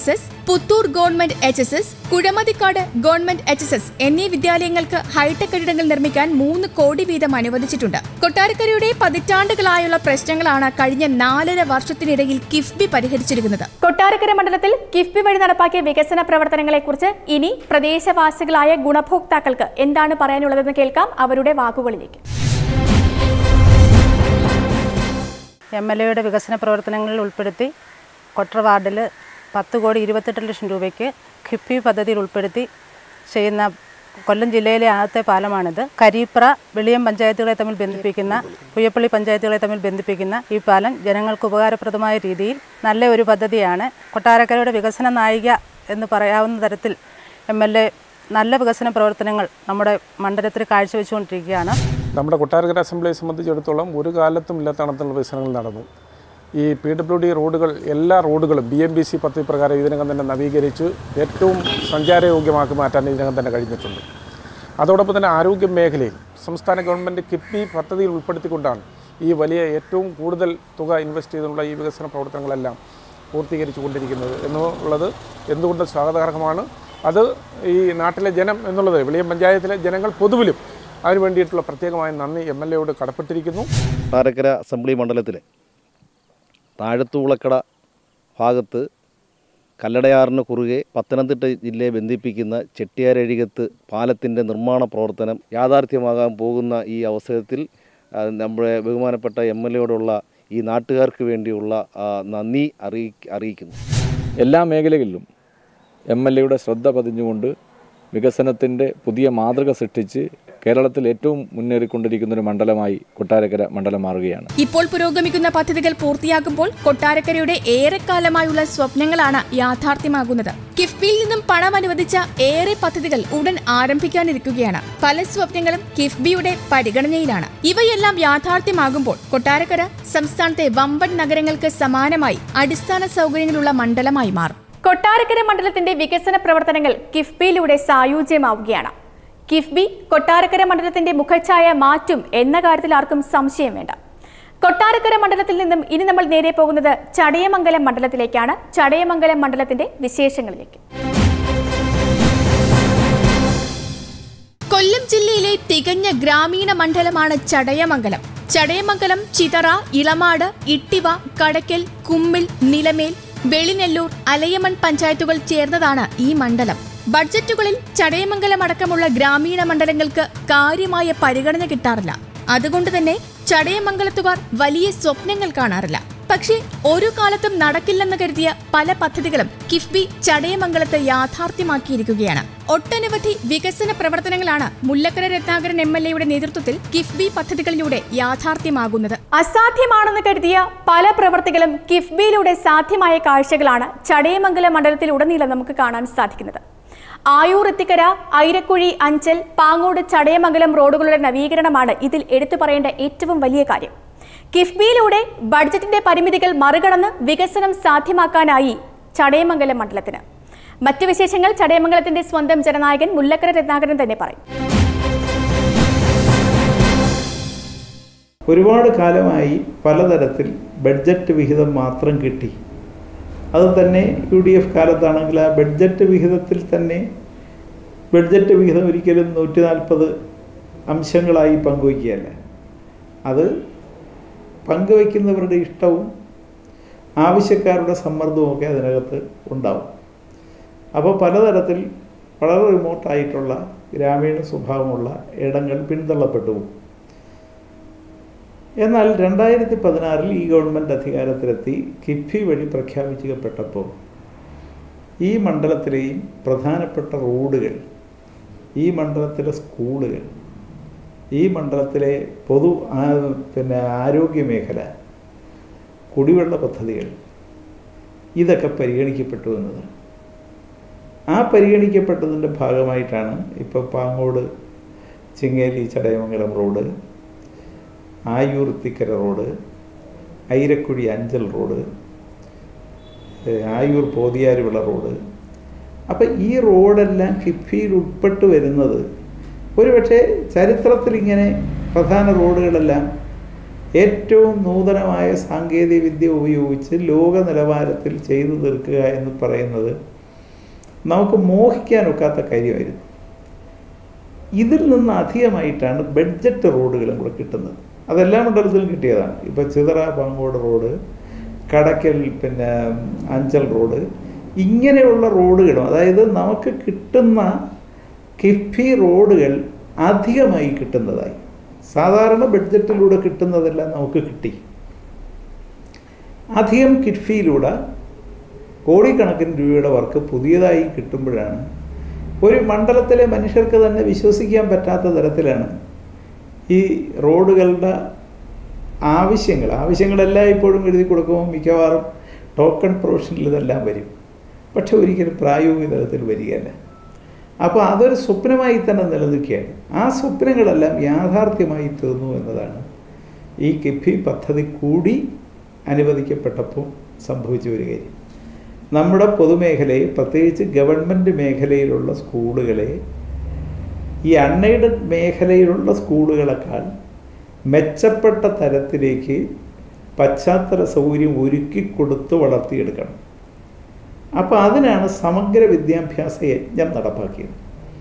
Puthur government H S S Kuzhamathikkad government H S S എന്നീ വിദ്യാലയങ്ങൾക്ക് ഹൈടെക് കെട്ടിടങ്ങൾ നിർമ്മിക്കാൻ മൂന്ന് കോടി വീതം അനുവദിച്ചിട്ടുണ്ട് കൊട്ടാരക്കരയുടെ പതിറ്റാണ്ടുകളായുള്ള പ്രശ്നങ്ങളാണ് കഴിഞ്ഞ നാലര വർഷത്തിനിടയിൽ കിഫ്ബി പരിഹരിച്ചിരിക്കുന്നത് കൊട്ടാരക്കര മണ്ഡലത്തിൽ കിഫ്ബി വഴി നടപ്പാക്കിയ വികസന പ്രവർത്തനങ്ങളെക്കുറിച്ച് ഇനി പ്രദേശവാസികളായ ഗുണഭോക്താക്കൾക്ക് എന്താണ് പറയാനുള്ളതെന്ന് കേൾക്കാം അവരുടെ വാക്കുകളിലേക്ക് എം എൽ എയുടെ വികസന പ്രവർത്തനങ്ങളിൽ ഉൾപ്പെടുത്തി കൊട്ര വാർഡിൽ പത്ത് കോടി ഇരുപത്തെട്ട് ലക്ഷം രൂപയ്ക്ക് ഖിഫ്ബി പദ്ധതിയിൽ ഉൾപ്പെടുത്തി ചെയ്യുന്ന കൊല്ലം ജില്ലയിലെ ആദ്യത്തെ പാലമാണിത് കരീപ്ര വെളിയം പഞ്ചായത്തുകളെ തമ്മിൽ ബന്ധിപ്പിക്കുന്ന പുയ്യപ്പള്ളി പഞ്ചായത്തുകളെ തമ്മിൽ ബന്ധിപ്പിക്കുന്ന ഈ പാലം ജനങ്ങൾക്ക് ഉപകാരപ്രദമായ രീതിയിൽ നല്ല ഒരു പദ്ധതിയാണ് കൊട്ടാരക്കരയുടെ വികസന നായിക എന്ന് പറയാവുന്ന തരത്തിൽ എം എൽ എ നല്ല വികസന പ്രവർത്തനങ്ങൾ നമ്മുടെ മണ്ഡലത്തിൽ കാഴ്ചവെച്ചുകൊണ്ടിരിക്കുകയാണ് നമ്മുടെ കൊട്ടാരക്കര അസംബ്ലിയെ സംബന്ധിച്ചിടത്തോളം ഒരു കാലത്തും ഇല്ലാത്ത കണക്കുള്ള വികസനങ്ങൾ നടന്നു ഈ പി ഡബ്ല്യു ഡി റോഡുകൾ എല്ലാ റോഡുകളും ബി എം ബി സി പദ്ധതി പ്രകാരം ഇതിനകം തന്നെ നവീകരിച്ച് ഏറ്റവും സഞ്ചാരയോഗ്യമാക്കി മാറ്റാൻ ഇതിനകം തന്നെ കഴിഞ്ഞിട്ടുണ്ട് അതോടൊപ്പം തന്നെ ആരോഗ്യ മേഖലയിൽ സംസ്ഥാന ഗവൺമെൻറ് കിഫ്ബി പദ്ധതിയിൽ ഉൾപ്പെടുത്തിക്കൊണ്ടാണ് ഈ വലിയ ഏറ്റവും കൂടുതൽ തുക ഇൻവെസ്റ്റ് ചെയ്തുള്ള ഈ വികസന പ്രവർത്തനങ്ങളെല്ലാം പൂർത്തീകരിച്ചു കൊണ്ടിരിക്കുന്നത് എന്നുള്ളത് എന്തുകൊണ്ട് സ്വാഗതാർഹമാണ് അത് ഈ നാട്ടിലെ ജനം എന്നുള്ളത് വെളിയം പഞ്ചായത്തിലെ ജനങ്ങൾ പൊതുവിലും അതിനു വേണ്ടിയിട്ടുള്ള പ്രത്യേകമായ നന്ദി എം എൽ എയോട് കടപ്പെട്ടിരിക്കുന്നു കൊട്ടാരക്കര അസംബ്ലി മണ്ഡലത്തിലെ താഴത്തൂളക്കട ഭാഗത്ത് കല്ലടയാറിന് കുറുകെ പത്തനംതിട്ട ജില്ലയെ ബന്ധിപ്പിക്കുന്ന ചെട്ടിയാരഴികത്ത് പാലത്തിൻ്റെ നിർമ്മാണ പ്രവർത്തനം യാഥാർത്ഥ്യമാകാൻ പോകുന്ന ഈ അവസരത്തിൽ ആ, നമ്മുടെ ബഹുമാനപ്പെട്ട എം എൽ എയോടുള്ള ഈ നാട്ടുകാർക്ക് വേണ്ടിയുള്ള ആ, നന്ദി അറിയി അറിയിക്കുന്നു എല്ലാ മേഖലകളിലും എം എൽ എയുടെ ശ്രദ്ധ പതിഞ്ഞുകൊണ്ട് വികസനത്തിൻ്റെ പുതിയ മാതൃക സൃഷ്ടിച്ച് കേരളത്തിൽ ഏറ്റവും മുന്നേറിക്കൊണ്ടിരിക്കുന്ന ഒരു മണ്ഡലമായി കൊട്ടാരക്കര മണ്ഡലം മാറുകയാണ് ഇപ്പോൾ പുരോഗമിക്കുന്ന പദ്ധതികൾ പൂർത്തിയാകുമ്പോൾ കൊട്ടാരക്കരയുടെ ഏറെക്കാലമായുള്ള സ്വപ്നങ്ങളാണ് യാഥാർത്ഥ്യമാകുന്നത് കിഫ്ബിയിൽ നിന്നും പണം അനുവദിച്ച ഏറെ പദ്ധതികൾ ഉടൻ ആരംഭിക്കാനിരിക്കുകയാണ് പല സ്വപ്നങ്ങളും കിഫ്ബിയുടെ പരിഗണനയിലാണ് ഇവയെല്ലാം യാഥാർത്ഥ്യമാകുമ്പോൾ കൊട്ടാരക്കര സംസ്ഥാനത്തെ വമ്പൻ നഗരങ്ങൾക്ക് സമാനമായി അടിസ്ഥാന സൗകര്യങ്ങളുള്ള മണ്ഡലമായി മാറും കൊട്ടാരക്കര മണ്ഡലത്തിന്റെ വികസന പ്രവർത്തനങ്ങൾ കിഫ്ബിയിലൂടെ സായുജ്യമാവുകയാണ് കിഫ്ബി കൊട്ടാരക്കര മണ്ഡലത്തിന്റെ മുഖഛായ മാറ്റും എന്ന കാര്യത്തിൽ ആർക്കും സംശയം വേണ്ട കൊട്ടാരക്കര മണ്ഡലത്തിൽ നിന്നും ഇനി നമ്മൾ നേരെ പോകുന്നത് ചടയമംഗലം മണ്ഡലത്തിലേക്കാണ് ചടയമംഗലം മണ്ഡലത്തിന്റെ വിശേഷങ്ങളിലേക്ക് കൊല്ലം ജില്ലയിലെ തികഞ്ഞ ഗ്രാമീണ മണ്ഡലമാണ് ചടയമംഗലം ചടയമംഗലം ചിതറ ഇളമാട് ഇട്ടിവ കടക്കൽ കുമ്മിൽ നിലമേൽ വെളിനെല്ലൂർ അലയമൺ പഞ്ചായത്തുകൾ ചേർന്നതാണ് ഈ മണ്ഡലം ബഡ്ജറ്റുകളിൽ ചടയമംഗലം അടക്കമുള്ള ഗ്രാമീണ മണ്ഡലങ്ങൾക്ക് കാര്യമായ പരിഗണന കിട്ടാറില്ല അതുകൊണ്ട് തന്നെ ചടയമംഗലത്തുകാർ വലിയ സ്വപ്നങ്ങൾ കാണാറില്ല പക്ഷേ ഒരു കാലത്തും നടക്കില്ലെന്ന് കരുതിയ പല പദ്ധതികളും കിഫ്ബി ചടയമംഗലത്ത് യാഥാർത്ഥ്യമാക്കിയിരിക്കുകയാണ് ഒട്ടനവധി വികസന പ്രവർത്തനങ്ങളാണ് മുല്ലക്കര രത്നാകരൻ എം എൽ എയുടെ നേതൃത്വത്തിൽ കിഫ്ബി പദ്ധതികളിലൂടെ യാഥാർത്ഥ്യമാകുന്നത് അസാധ്യമാണെന്ന് കരുതിയ പല പ്രവർത്തികളും കിഫ്ബിയിലൂടെ സാധ്യമായ കാഴ്ചകളാണ് ചടയമംഗലം മണ്ഡലത്തിൽ ഉടനീളം നമുക്ക് കാണാൻ സാധിക്കുന്നത് ആയൂർ എത്തിക്കര ഐരക്കുഴി അഞ്ചൽ പാങ്ങോട് ചടയമംഗലം റോഡുകളുടെ നവീകരണമാണ് ഇതിൽ എടുത്തു പറയേണ്ട ഏറ്റവും വലിയ കാര്യം കിഫ്ബിയിലൂടെ ബഡ്ജറ്റിന്റെ പരിമിതികൾ മറികടന്ന് വികസനം സാധ്യമാക്കാനായി ചടയമംഗലം മണ്ഡലത്തിന് മറ്റു വിശേഷങ്ങൾ ചടയമംഗലത്തിന്റെ സ്വന്തം ജനനായകൻ മുല്ലക്കര രത്നാകരൻ തന്നെ പറയും ഒരുപാട് കാലമായി പലതരത്തിൽ ബഡ്ജറ്റ് വിഹിതം മാത്രം കിട്ടി അത് തന്നെ യു ഡി എഫ് കാലത്താണെങ്കിൽ ആ ബഡ്ജറ്റ് വിഹിതത്തിൽ തന്നെ ബഡ്ജറ്റ് വിഹിതം ഒരിക്കലും നൂറ്റി നാൽപ്പത് അംശങ്ങളായി പങ്കുവയ്ക്കുകയല്ല അത് പങ്കുവയ്ക്കുന്നവരുടെ ഇഷ്ടവും ആവശ്യക്കാരുടെ സമ്മർദ്ദവും ഒക്കെ അതിനകത്ത് ഉണ്ടാവും അപ്പോൾ പലതരത്തിൽ വളരെ റിമോട്ടായിട്ടുള്ള ഗ്രാമീണ സ്വഭാവമുള്ള ഇടങ്ങൾ പിന്തള്ളപ്പെട്ടു പോകും എന്നാൽ രണ്ടായിരത്തി പതിനാറിൽ ഈ ഗവൺമെൻറ് അധികാരത്തിലെത്തി കിഫി വഴി പ്രഖ്യാപിക്കപ്പെട്ടപ്പോൾ ഈ മണ്ഡലത്തിലെയും പ്രധാനപ്പെട്ട റോഡുകൾ ഈ മണ്ഡലത്തിലെ സ്കൂളുകൾ ഈ മണ്ഡലത്തിലെ പൊതു ആ- പിന്നെ ആരോഗ്യ മേഖല കുടിവെള്ള പദ്ധതികൾ ഇതൊക്കെ പരിഗണിക്കപ്പെട്ടു എന്നത് ആ പരിഗണിക്കപ്പെട്ടതിൻ്റെ ഭാഗമായിട്ടാണ് ഇപ്പോൾ Pangode Chingeli Chadayamangalam road Ayur Thikkara road Ayirakuzhy Anchal road ഏഹ് ആയൂർ പോതിയാരുവിള റോഡ് അപ്പം ഈ റോഡെല്ലാം കിഫിയിൽ ഉൾപ്പെട്ട് വരുന്നത് ഒരുപക്ഷെ ചരിത്രത്തിൽ ഇങ്ങനെ പ്രധാന റോഡുകളെല്ലാം ഏറ്റവും നൂതനമായ സാങ്കേതിക വിദ്യ ഉപയോഗിച്ച് ലോക നിലവാരത്തിൽ ചെയ്തു തീർക്കുക എന്ന് പറയുന്നത് നമുക്ക് മോഹിക്കാനൊക്കാത്ത കാര്യമായിരുന്നു ഇതിൽ നിന്ന് അധികമായിട്ടാണ് ബഡ്ജറ്റ് റോഡുകളും കൂടെ കിട്ടുന്നത് അതെല്ലാ മണ്ഡലത്തിലും കിട്ടിയതാണ് ഇപ്പോൾ ചിതറ പാങ്ങോട് റോഡ് കടക്കൽ പിന്നെ അഞ്ചൽ റോഡ് ഇങ്ങനെയുള്ള റോഡുകളും അതായത് നമുക്ക് കിട്ടുന്ന കിഫ്ബി റോഡുകൾ അധികമായി കിട്ടുന്നതായി സാധാരണ ബഡ്ജറ്റിലൂടെ കിട്ടുന്നതെല്ലാം നമുക്ക് കിട്ടി അധികം കിഫ്ബിയിലൂടെ കോടിക്കണക്കിന് രൂപയുടെ വർക്ക് പുതിയതായി കിട്ടുമ്പോഴാണ് ഒരു മണ്ഡലത്തിലെ മനുഷ്യർക്ക് തന്നെ വിശ്വസിക്കാൻ പറ്റാത്ത തരത്തിലാണ് ഈ റോഡുകളുടെ ആവശ്യങ്ങൾ ആവശ്യങ്ങളെല്ലാം ഇപ്പോഴും എഴുതി കൊടുക്കുമ്പോൾ മിക്കവാറും ടോക്കൺ പ്രൊവിഷനിൽ ഇതെല്ലാം വരും പക്ഷെ ഒരിക്കലും പ്രായോഗിക തലത്തിൽ വരികയല്ല അപ്പോൾ അതൊരു സ്വപ്നമായി തന്നെ നിലനിൽക്കുകയാണ് ആ സ്വപ്നങ്ങളെല്ലാം യാഥാർത്ഥ്യമായി തീർന്നു എന്നതാണ് ഈ കിഫി പദ്ധതി കൂടി അനുവദിക്കപ്പെട്ടപ്പോൾ സംഭവിച്ച ഒരു കാര്യം നമ്മുടെ പൊതുമേഖലയെ പ്രത്യേകിച്ച് ഗവൺമെൻറ് മേഖലയിലുള്ള സ്കൂളുകളെ ഈ അൺഎയ്ഡഡ് മേഖലയിലുള്ള സ്കൂളുകളെക്കാൾ മെച്ചപ്പെട്ട തരത്തിലേക്ക് പശ്ചാത്തല സൗകര്യം ഒരുക്കി കൊടുത്ത് വളർത്തിയെടുക്കണം അപ്പോൾ അതിനാണ് സമഗ്ര വിദ്യാഭ്യാസ യജ്ഞം നടപ്പാക്കിയത്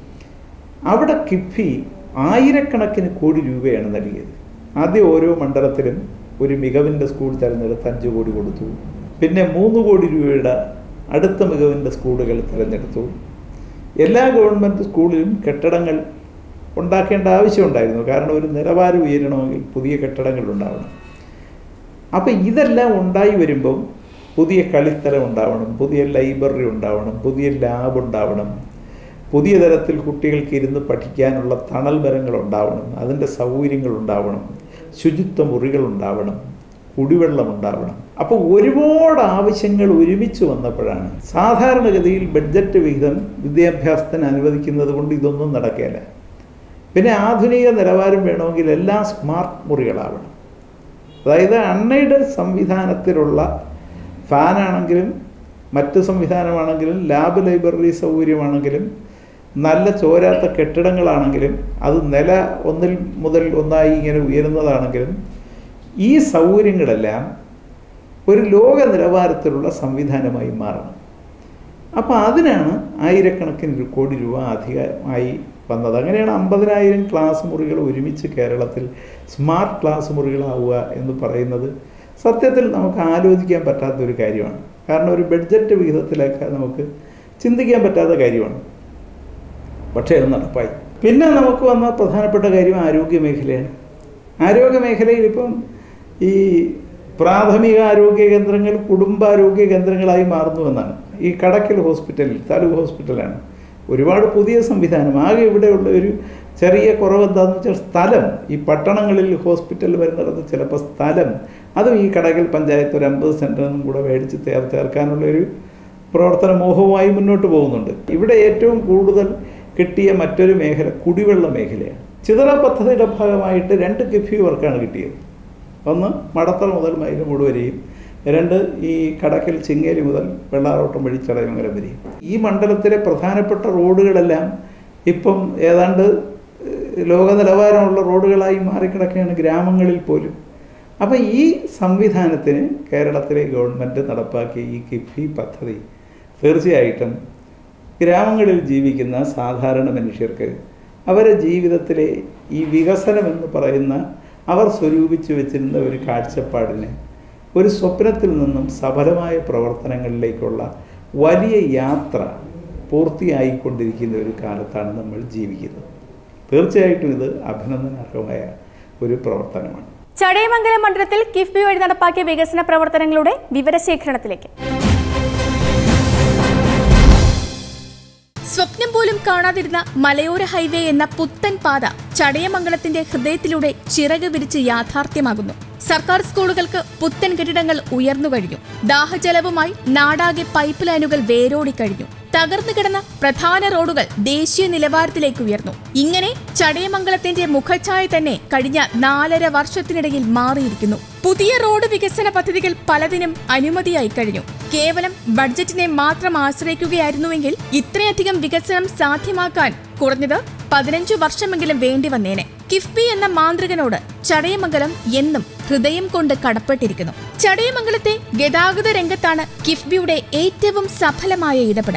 അവിടെ കിഫി ആയിരക്കണക്കിന് കോടി രൂപയാണ് നൽകിയത് ആദ്യം ഓരോ മണ്ഡലത്തിലും ഒരു മികവിൻ്റെ സ്കൂൾ തിരഞ്ഞെടുത്ത് അഞ്ച് കോടി കൊടുത്തു പിന്നെ മൂന്ന് കോടി രൂപയുടെ അടുത്ത മികവിൻ്റെ സ്കൂളുകൾ തിരഞ്ഞെടുത്തു എല്ലാ ഗവൺമെൻറ് സ്കൂളിലും കെട്ടിടങ്ങൾ ഉണ്ടാക്കേണ്ട ആവശ്യമുണ്ടായിരുന്നു കാരണം ഒരു നിലവാരം ഉയരണമെങ്കിൽ പുതിയ കെട്ടിടങ്ങൾ ഉണ്ടാവണം അപ്പോൾ ഇതെല്ലാം ഉണ്ടായി വരുമ്പം പുതിയ കളിസ്ഥലം ഉണ്ടാവണം പുതിയ ലൈബ്രറി ഉണ്ടാവണം പുതിയ ലാബ് ഉണ്ടാവണം പുതിയ തരത്തിൽ കുട്ടികൾക്ക് ഇരുന്ന് പഠിക്കാനുള്ള തണൽ മരങ്ങൾ ഉണ്ടാവണം അതിൻ്റെ സൗകര്യങ്ങൾ ഉണ്ടാവണം ശുചിത്വ മുറികൾ ഉണ്ടാവണം കുടിവെള്ളം ഉണ്ടാവണം അപ്പോൾ ഒരുപാട് ആവശ്യങ്ങൾ ഒരുമിച്ച് വന്നപ്പോഴാണ് സാധാരണഗതിയിൽ ബഡ്ജറ്റ് വിഹിതം വിദ്യാഭ്യാസത്തിന് അനുവദിക്കുന്നത് കൊണ്ട് ഇതൊന്നും നടക്കില്ല പിന്നെ ആധുനിക നിലവാരം വേണമെങ്കിൽ എല്ലാം സ്മാർട്ട് മുറികളാവണം അതായത് അൺഎയ്ഡഡ് സംവിധാനത്തിലുള്ള ഫാനാണെങ്കിലും മറ്റ് സംവിധാനമാണെങ്കിലും ലാബ് ലൈബ്രറി സൗകര്യമാണെങ്കിലും നല്ല ചോരാത്ത കെട്ടിടങ്ങളാണെങ്കിലും അത് നില ഒന്നിൽ മുതൽ ഒന്നായി ഇങ്ങനെ ഉയരുന്നതാണെങ്കിലും ഈ സൗകര്യങ്ങളെല്ലാം ഒരു ലോക നിലവാരത്തിലുള്ള സംവിധാനമായി മാറണം അപ്പോൾ അതിനാണ് ആയിരക്കണക്കിന് രു- കോടി രൂപ അധികമായി വന്നത് അങ്ങനെയാണ് അമ്പതിനായിരം ക്ലാസ് മുറികൾ ഒരുമിച്ച് കേരളത്തിൽ സ്മാർട്ട് ക്ലാസ് മുറികളാവുക എന്ന് പറയുന്നത് സത്യത്തിൽ നമുക്ക് ആലോചിക്കാൻ പറ്റാത്തൊരു കാര്യമാണ് കാരണം ഒരു ബഡ്ജറ്റ് വിഹിതത്തിലൊക്കെ നമുക്ക് ചിന്തിക്കാൻ പറ്റാത്ത കാര്യമാണ് പക്ഷേ അത് നടപ്പായി പിന്നെ നമുക്ക് വന്ന പ്രധാനപ്പെട്ട കാര്യം ആരോഗ്യ മേഖലയാണ് ആരോഗ്യ മേഖലയിൽ ഇപ്പം ഈ പ്രാഥമിക ആരോഗ്യ കേന്ദ്രങ്ങൾ കുടുംബാരോഗ്യ കേന്ദ്രങ്ങളായി മാറുന്നുവെന്നാണ് ഈ കടക്കൽ ഹോസ്പിറ്റലിൽ താലൂക്ക് ഹോസ്പിറ്റലാണ് ഒരുപാട് പുതിയ സംവിധാനം ആകെ ഇവിടെയുള്ള ഒരു ചെറിയ കുറവ് എന്താണെന്ന് വെച്ചാൽ സ്ഥലം ഈ പട്ടണങ്ങളിൽ ഹോസ്പിറ്റൽ വരുന്നിടത്ത് ചിലപ്പോൾ സ്ഥലം അതും ഈ കടകൽ പഞ്ചായത്ത് ഒരു അമ്പത് സെൻറ്ററിനും കൂടെ മേടിച്ച് ചേർ ചേർക്കാനുള്ള ഒരു പ്രവർത്തന മോഹവുമായി മുന്നോട്ട് പോകുന്നുണ്ട് ഇവിടെ ഏറ്റവും കൂടുതൽ കിട്ടിയ മറ്റൊരു മേഖല കുടിവെള്ള മേഖലയാണ് ചിതറ പദ്ധതിയുടെ ഭാഗമായിട്ട് രണ്ട് കിഫി വർക്കാണ് കിട്ടിയത് ഒന്ന് മടത്തറ മുതൽ മൈലമൂട് വരെയും രണ്ട് ഈ കടക്കൽ ചിങ്ങേരി മുതൽ വെള്ളാറോട്ടം വഴി ചടയമംഗലം വരെയും ഈ മണ്ഡലത്തിലെ പ്രധാനപ്പെട്ട റോഡുകളെല്ലാം ഇപ്പം ഏതാണ്ട് ഏഹ്, ലോക നിലവാരമുള്ള റോഡുകളായി മാറിക്കിടക്കുകയാണ് ഗ്രാമങ്ങളിൽ പോലും അപ്പം ഈ സംവിധാനത്തിന് കേരളത്തിലെ ഗവൺമെൻറ് നടപ്പാക്കിയ ഈ കിഫി പദ്ധതി തീർച്ചയായിട്ടും ഗ്രാമങ്ങളിൽ ജീവിക്കുന്ന സാധാരണ മനുഷ്യർക്ക് അവരുടെ ജീവിതത്തിലെ ഈ വികസനം എന്ന് പറയുന്ന അവർ സ്വരൂപിച്ചു വെച്ചിരുന്ന ഒരു കാഴ്ചപ്പാടിന് ഒരു സ്വപ്നത്തിൽ നിന്നും സഫലമായ പ്രവർത്തനങ്ങളിലേക്കുള്ള വലിയ യാത്ര പൂർത്തിയായിക്കൊണ്ടിരിക്കുന്ന ഒരു കാലത്താണ് നമ്മൾ ജീവിക്കുന്നത് തീർച്ചയായിട്ടും ഇത് അഭിനന്ദനാർഹമായ ഒരു പ്രവർത്തനമാണ് ചടയമംഗലം മണ്ഡലത്തിൽ കിഫ്ബി വഴി നടപ്പാക്കിയ വികസന പ്രവർത്തനങ്ങളുടെ വിവരശേഖരണത്തിലേക്ക് സ്വപ്നം പോലും കാണാതിരുന്ന മലയോര ഹൈവേ എന്ന പുത്തൻ പാത ചടയമംഗലത്തിന്റെ ഹൃദയത്തിലൂടെ ചിറക് വിരിച്ച് യാഥാർത്ഥ്യമാകുന്നു സർക്കാർ സ്കൂളുകൾക്ക് പുത്തൻ കെട്ടിടങ്ങൾ ഉയർന്നു കഴിഞ്ഞു ദാഹജലവുമായി നാടാകെ പൈപ്പ് ലൈനുകൾ വേരോടിക്കഴിഞ്ഞു തകർന്നു കിടന്ന പ്രധാന റോഡുകൾ ദേശീയ നിലവാരത്തിലേക്ക് ഉയർന്നു ഇങ്ങനെ ചടയമംഗലത്തിന്റെ മുഖഛായ തന്നെ കഴിഞ്ഞ നാലര വർഷത്തിനിടയിൽ മാറിയിരിക്കുന്നു പുതിയ റോഡ് വികസന പദ്ധതികൾ പലതിനും അനുമതിയായി കഴിഞ്ഞു കേവലം ബഡ്ജറ്റിനെ മാത്രം ആശ്രയിക്കുകയായിരുന്നുവെങ്കിൽ ഇത്രയധികം വികസനം സാധ്യമാക്കാൻ കുറഞ്ഞത് പതിനഞ്ചു വർഷമെങ്കിലും വേണ്ടി വന്നേനെ കിഫ്ബി എന്ന മാന്ത്രികനോട് ചടയമംഗലം എന്നും ഹൃദയം കൊണ്ട് കടപ്പെട്ടിരിക്കുന്നു ചടയമംഗലത്തെ ഗതാഗത രംഗത്താണ് കിഫ്ബിയുടെ ഏറ്റവും സഫലമായ ഇടപെടൽ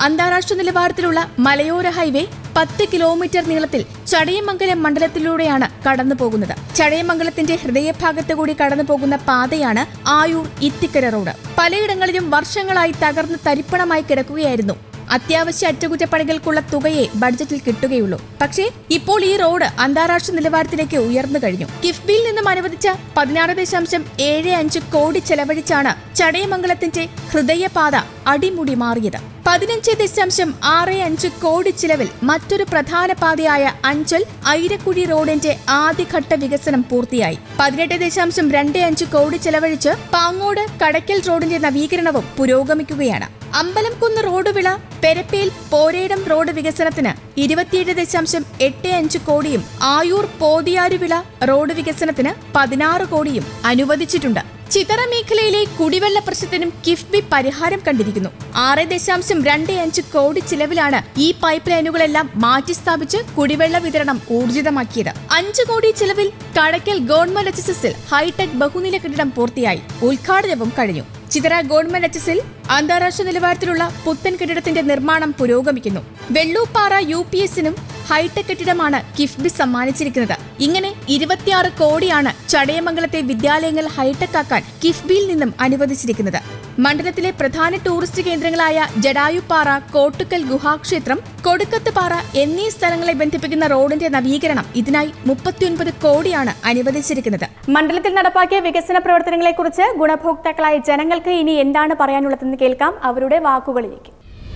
അന്താരാഷ്ട്ര നിലവാരത്തിലുള്ള മലയോര ഹൈവേ പത്ത് കിലോമീറ്റർ നീളത്തിൽ ചടയമംഗലം മണ്ഡലത്തിലൂടെയാണ് കടന്നു പോകുന്നത് ചടയമംഗലത്തിന്റെ ഹൃദയഭാഗത്ത് കൂടി കടന്നു പോകുന്ന പാതയാണ് ആയൂർ ഇത്തിക്കര റോഡ് പലയിടങ്ങളിലും വർഷങ്ങളായി തകർന്ന് തരിപ്പണമായി കിടക്കുകയായിരുന്നു അത്യാവശ്യ അറ്റകുറ്റപ്പണികൾക്കുള്ള തുകയെ ബഡ്ജറ്റിൽ കിട്ടുകയുള്ളൂ പക്ഷേ ഇപ്പോൾ ഈ റോഡ് അന്താരാഷ്ട്ര നിലവാരത്തിലേക്ക് ഉയർന്നു കഴിഞ്ഞു കിഫ്ബിയിൽ നിന്നും അനുവദിച്ച പതിനാറ് ദശാംശം ഏഴ് അഞ്ച് കോടി ചെലവഴിച്ചാണ് ചടയമംഗലത്തിന്റെ ഹൃദയപാത അടിമുടി മാറിയത് പതിനഞ്ച് ദശാംശം ആറ് അഞ്ച് കോടി ചിലവിൽ മറ്റൊരു പ്രധാന പാതയായ അഞ്ചൽ ഐരക്കുഴി റോഡിന്റെ ആദ്യഘട്ട വികസനം പൂർത്തിയായി പതിനെട്ട് ദശാംശം രണ്ട് അഞ്ച് കോടി ചെലവഴിച്ച് പാങ്ങോട് കടക്കൽ റോഡിന്റെ നവീകരണവും പുരോഗമിക്കുകയാണ് അമ്പലംകുന്ന് റോഡ് വിള പെരപ്പേൽ പോരേടം റോഡ് വികസനത്തിന് ഇരുപത്തിയേഴ് ദശാംശം എട്ട് അഞ്ച് കോടിയും ആയൂർ പോതിയാരുവിള റോഡ് വികസനത്തിന് പതിനാറ് കോടിയും അനുവദിച്ചിട്ടുണ്ട് ചിതറ മേഖലയിലെ കുടിവെള്ള പ്രശ്നത്തിനും കിഫ്ബി പരിഹാരം കണ്ടിരിക്കുന്നു ആറ് ദശാംശം രണ്ട് അഞ്ച് കോടി ചിലവിലാണ് ഈ പൈപ്പ് ലൈനുകളെല്ലാം മാറ്റിസ്ഥാപിച്ച് കുടിവെള്ള വിതരണം ഊർജിതമാക്കിയത് അഞ്ച് കോടി ചിലവിൽ കടക്കൽ ഗവൺമെന്റ് എച്ച് എസ് എസിൽ ഹൈടെക് ബഹുനില കെട്ടിടം പൂർത്തിയായി ഉദ്ഘാടനവും കഴിഞ്ഞു ചിതറ ഗവൺമെന്റ് എച്ച് എസിൽ അന്താരാഷ്ട്ര നിലവാരത്തിലുള്ള പുത്തൻ കെട്ടിടത്തിന്റെ നിർമ്മാണം പുരോഗമിക്കുന്നു വെള്ളൂപ്പാറ യു പി എസിനും ഹൈടെക് കെട്ടിടമാണ് കിഫ്ബി സമ്മാനിച്ചിരിക്കുന്നത് ഇങ്ങനെ ഇരുപത്തിയാറ് കോടിയാണ് ചടയമംഗലത്തെ വിദ്യാലയങ്ങൾ ഹൈടെക് ആക്കാൻ കിഫ്ബിയിൽ നിന്നും അനുവദിച്ചിരിക്കുന്നത് മണ്ഡലത്തിലെ പ്രധാന ടൂറിസ്റ്റ് കേന്ദ്രങ്ങളായ ജഡായുപ്പാറ കോട്ടുക്കൽ ഗുഹാക്ഷേത്രം കൊടുക്കത്ത് പാറ എന്നീ സ്ഥലങ്ങളെ ബന്ധിപ്പിക്കുന്ന റോഡിന്റെ നവീകരണം ഇതിനായി മുപ്പത്തിയൊൻപത് കോടിയാണ് അനുവദിച്ചിരിക്കുന്നത് മണ്ഡലത്തിൽ നടപ്പാക്കിയ വികസന പ്രവർത്തനങ്ങളെക്കുറിച്ച് ഗുണഭോക്താക്കളായ ജനങ്ങൾക്ക് ഇനി എന്താണ് പറയാനുള്ളതെന്ന് കേൾക്കാം അവരുടെ വാക്കുകളിലേക്ക്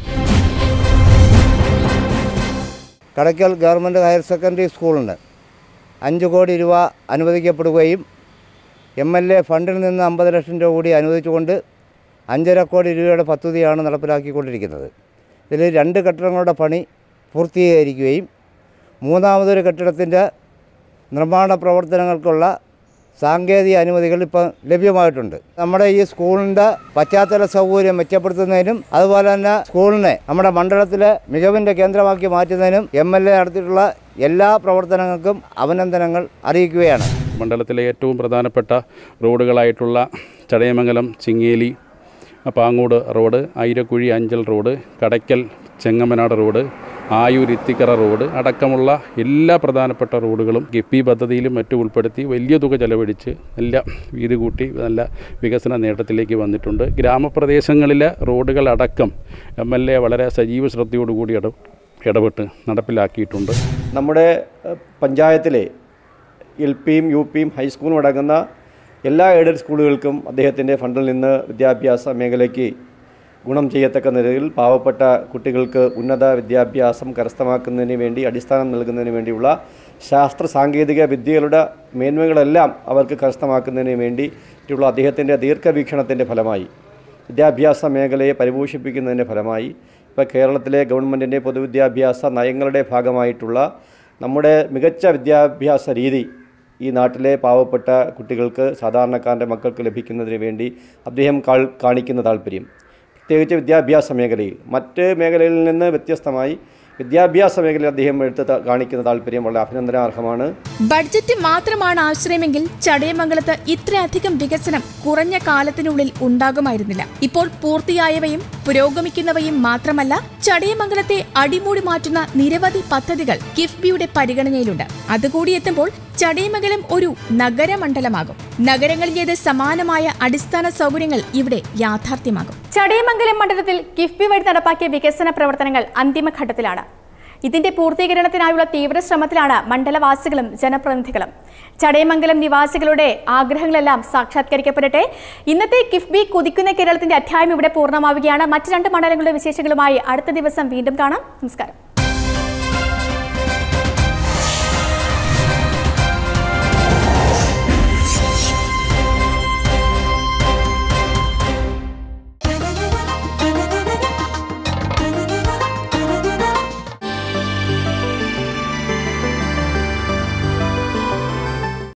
കടയ്ക്കൽ ഗവൺമെൻറ് ഹയർ സെക്കൻഡറി സ്കൂളിന് അഞ്ച് കോടി രൂപ അനുവദിക്കപ്പെടുകയും എം എൽ എ ഫണ്ടിൽ നിന്ന് അമ്പത് ലക്ഷം രൂപ കൂടി അനുവദിച്ചുകൊണ്ട് അഞ്ചര കോടി രൂപയുടെ പദ്ധതിയാണ് നടപ്പിലാക്കിക്കൊണ്ടിരിക്കുന്നത് ഇതിൽ രണ്ട് കെട്ടിടങ്ങളുടെ പണി പൂർത്തീകരിക്കുകയും മൂന്നാമതൊരു കെട്ടിടത്തിൻ്റെ നിർമ്മാണ പ്രവർത്തനങ്ങൾക്കുള്ള സാങ്കേതിക അനുമതികൾ ഇപ്പം ലഭ്യമായിട്ടുണ്ട് നമ്മുടെ ഈ സ്കൂളിൻ്റെ പശ്ചാത്തല സൗകര്യം മെച്ചപ്പെടുത്തുന്നതിനും അതുപോലെ തന്നെ സ്കൂളിനെ നമ്മുടെ മണ്ഡലത്തിലെ മികവിൻ്റെ കേന്ദ്രമാക്കി മാറ്റുന്നതിനും എം എൽ എ നടത്തിയിട്ടുള്ള എല്ലാ പ്രവർത്തനങ്ങൾക്കും അഭിനന്ദനങ്ങൾ അറിയിക്കുകയാണ് മണ്ഡലത്തിലെ ഏറ്റവും പ്രധാനപ്പെട്ട റോഡുകളായിട്ടുള്ള Chadayamangalam Chingeli Pangode road Ayirakuzhy Anchal road Kadakkal Chengamanad road Ayur Ithikkara road അടക്കമുള്ള എല്ലാ പ്രധാനപ്പെട്ട റോഡുകളും കിഫ്ബി പദ്ധതിയിലും മറ്റും ഉൾപ്പെടുത്തി വലിയ തുക ചെലവഴിച്ച് നല്ല വീതി കൂട്ടി നല്ല വികസന നേട്ടത്തിലേക്ക് വന്നിട്ടുണ്ട് ഗ്രാമപ്രദേശങ്ങളിലെ റോഡുകൾ അടക്കം എം എൽ എ വളരെ സജീവ ശ്രദ്ധയോടുകൂടി ഇട ഇടപെട്ട് നടപ്പിലാക്കിയിട്ടുണ്ട് നമ്മുടെ ഏഹ്, പഞ്ചായത്തിലെ എൽ പിയും യു പിയും ഹൈസ്കൂളും അടങ്ങുന്ന എല്ലാ എയ്ഡഡ് സ്കൂളുകൾക്കും അദ്ദേഹത്തിൻ്റെ ഫണ്ടിൽ നിന്ന് വിദ്യാഭ്യാസ മേഖലയ്ക്ക് ഗുണം ചെയ്യത്തക്ക നിലയിൽ പാവപ്പെട്ട കുട്ടികൾക്ക് ഉന്നത വിദ്യാഭ്യാസം കരസ്ഥമാക്കുന്നതിന് വേണ്ടി അടിസ്ഥാനം നൽകുന്നതിന് വേണ്ടിയുള്ള ശാസ്ത്ര സാങ്കേതിക വിദ്യകളുടെ മേന്മകളെല്ലാം അവർക്ക് കരസ്ഥമാക്കുന്നതിന് വേണ്ടിയിട്ടുള്ള അദ്ദേഹത്തിൻ്റെ ദീർഘവീക്ഷണത്തിൻ്റെ ഫലമായി വിദ്യാഭ്യാസ മേഖലയെ പരിപോഷിപ്പിക്കുന്നതിൻ്റെ ഫലമായി ഇപ്പോൾ കേരളത്തിലെ ഗവൺമെൻറ്റിൻ്റെ പൊതുവിദ്യാഭ്യാസ നയങ്ങളുടെ ഭാഗമായിട്ടുള്ള നമ്മുടെ മികച്ച വിദ്യാഭ്യാസ രീതി ഈ നാട്ടിലെ പാവപ്പെട്ട കുട്ടികൾക്ക് സാധാരണക്കാരൻ്റെ മക്കൾക്ക് ലഭിക്കുന്നതിന് വേണ്ടി അദ്ദേഹം കാൾ- കാണിക്കുന്ന താല്പര്യം പ്രത്യേകിച്ച് വിദ്യാഭ്യാസ മേഖലയിൽ മറ്റ് മേഖലയിൽ നിന്ന് വ്യത്യസ്തമായി വിദ്യാഭ്യാസ മേഖലയിൽ അദ്ദേഹം എടുത്ത് ത- കാണിക്കുന്ന താല്പര്യം വളരെ അഭിനന്ദനാർഹമാണ് ബഡ്ജറ്റ് മാത്രമാണ് ആശ്രയമെങ്കിൽ ചടയമംഗലത്ത് ഇത്രയധികം വികസനം കുറഞ്ഞ കാലത്തിനുള്ളിൽ ഉണ്ടാകുമായിരുന്നില്ല ഇപ്പോൾ പൂർത്തിയായവയും പുരോഗമിക്കുന്നവയും മാത്രമല്ല ചടയമംഗലത്തെ അടിമൂടി മാറ്റുന്ന നിരവധി പദ്ധതികൾ കിഫ്ബിയുടെ പരിഗണനയിലുണ്ട് അതുകൂടി എത്തുമ്പോൾ ചടയമംഗലം ഒരു നഗരമണ്ഡലമാകും നഗരങ്ങളിലേത് സമാനമായ അടിസ്ഥാന സൗകര്യങ്ങൾ ഇവിടെ യാഥാർത്ഥ്യമാകും ചടയമംഗലം മണ്ഡലത്തിൽ കിഫ്ബി വഴി നടപ്പാക്കിയ വികസന പ്രവർത്തനങ്ങൾ അന്തിമഘട്ടത്തിലാണ് ഇതിന്റെ പൂർത്തീകരണത്തിനായുള്ള തീവ്ര ശ്രമത്തിലാണ് മണ്ഡലവാസികളും ജനപ്രതിനിധികളും ചടയമംഗലം നിവാസികളുടെ ആഗ്രഹങ്ങളെല്ലാം സാക്ഷാത്കരിക്കപ്പെടട്ടെ ഇന്നത്തെ കിഫ്ബി കുതിക്കുന്ന കേരളത്തിന്റെ അധ്യായം ഇവിടെ പൂർണ്ണമാവുകയാണ് മറ്റ് രണ്ട് മണ്ഡലങ്ങളുടെ വിശേഷങ്ങളുമായി അടുത്ത ദിവസം വീണ്ടും കാണാം നമസ്കാരം